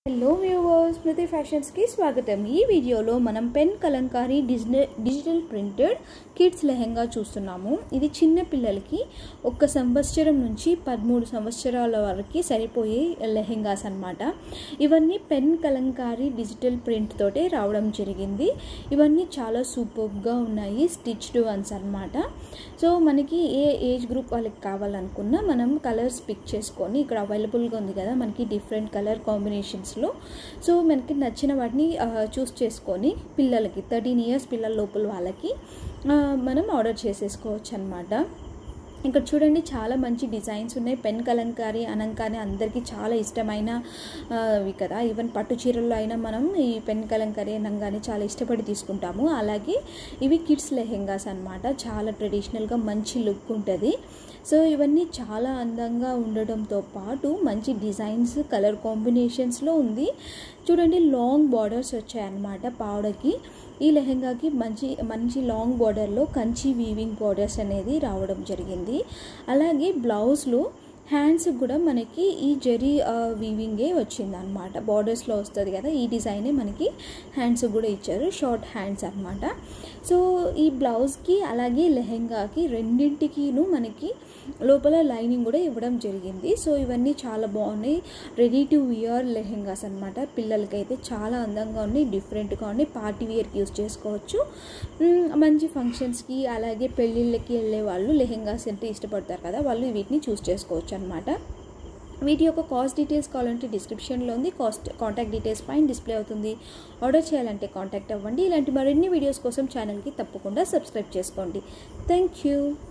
hello viewers స్మృతి ఫ్యాషన్స్కి స్వాగతం ఈ వీడియోలో మనం pen Kalamkari digital digital printed kids lehenga చూస్తున్నాము ఇది చిన్న పిల్లలకి ఒక సంవత్సరం నుంచి పదమూడు సంవత్సరాల వరకు సరిపోయే లెహెంగాస్ అన్నమాట ఇవన్నీ పెన్ కలంకారీ డిజిటల్ ప్రింట్ తోటే రావడం జరిగింది ఇవన్నీ చాలా సూపర్గా ఉన్నాయి స్టిచ్డ్ వన్స్ అన్నమాట సో మనకి ఏ ఏజ్ గ్రూప్ వాళ్ళకి కావాలనుకున్నా మనం కలర్స్ పిక్ చేసుకొని ఇక్కడ అవైలబుల్గా ఉంది కదా మనకి డిఫరెంట్ కలర్ కాంబినేషన్స్లో సో మనకి నచ్చిన వాటిని చూస్ చేసుకొని పిల్లలకి థర్టీన్ ఇయర్స్ పిల్లల లోపల వాళ్ళకి ఆ, మనం ఆర్డర్ చేసేసుకోవచ్చు అనమాట ఇక్కడ చూడండి చాలా మంచి డిజైన్స్ ఉన్నాయి పెన్ కలంకారీ అనంకాని అందరికీ చాలా ఇష్టమైన ఆ, ఇవి కదా ఈవెన్ పట్టు చీరల్లో అయినా మనం ఈ పెన్ కలంకారీ అనంగానే చాలా ఇష్టపడి తీసుకుంటాము అలాగే ఇవి కిడ్స్ లెహెంగాస్ అన్నమాట చాలా ట్రెడిషనల్గా మంచి లుక్ ఉంటుంది సో ఇవన్నీ చాలా అందంగా ఉండడంతో పాటు మంచి డిజైన్స్ కలర్ కాంబినేషన్స్లో ఉంది చూడండి లాంగ్ బార్డర్స్ వచ్చాయన్నమాట పావడకి ఈ లెహెంగాకి మంచి మంచి లాంగ్ బార్డర్లో కంచి వీవింగ్ బార్డర్స్ అనేది రావడం జరిగింది అలాగే బ్లౌజ్లో హ్యాండ్స్ కూడా మనకి ఈ జరీ వీవింగే వచ్చింది అనమాట బార్డర్స్లో వస్తుంది కదా ఈ డిజైనే మనకి హ్యాండ్స్ కూడా ఇచ్చారు షార్ట్ హ్యాండ్స్ అనమాట సో ఈ బ్లౌజ్కి అలాగే లెహెంగాకి రెండింటికిను మనకి లోపల లైనింగ్ కూడా ఇవ్వడం జరిగింది సో ఇవన్నీ చాలా బాగున్నాయి రెడీ టు వియర్ లెహెంగాస్ అనమాట పిల్లలకైతే చాలా అందంగా ఉన్నాయి డిఫరెంట్గా ఉన్నాయి పార్టీ వేర్కి యూస్ చేసుకోవచ్చు మ్, మంచి ఫంక్షన్స్కి అలాగే పెళ్ళిళ్ళకి వెళ్ళే వాళ్ళు లెహెంగాస్ అంటే ఇష్టపడతారు కదా వాళ్ళు వీటిని చూస్ చేసుకోవచ్చు అనమాట వీటి యొక్క కాస్ట్ డీటెయిల్స్ కావాలంటే డిస్క్రిప్షన్లో ఉంది కాస్ట్ కాంటాక్ట్ డీటెయిల్స్ పైన డిస్ప్లే అవుతుంది ఆర్డర్ చేయాలంటే కాంటాక్ట్ అవ్వండి ఇలాంటి మరిన్ని వీడియోస్ కోసం ఛానల్కి తప్పకుండా సబ్స్క్రైబ్ చేసుకోండి థ్యాంక్ యూ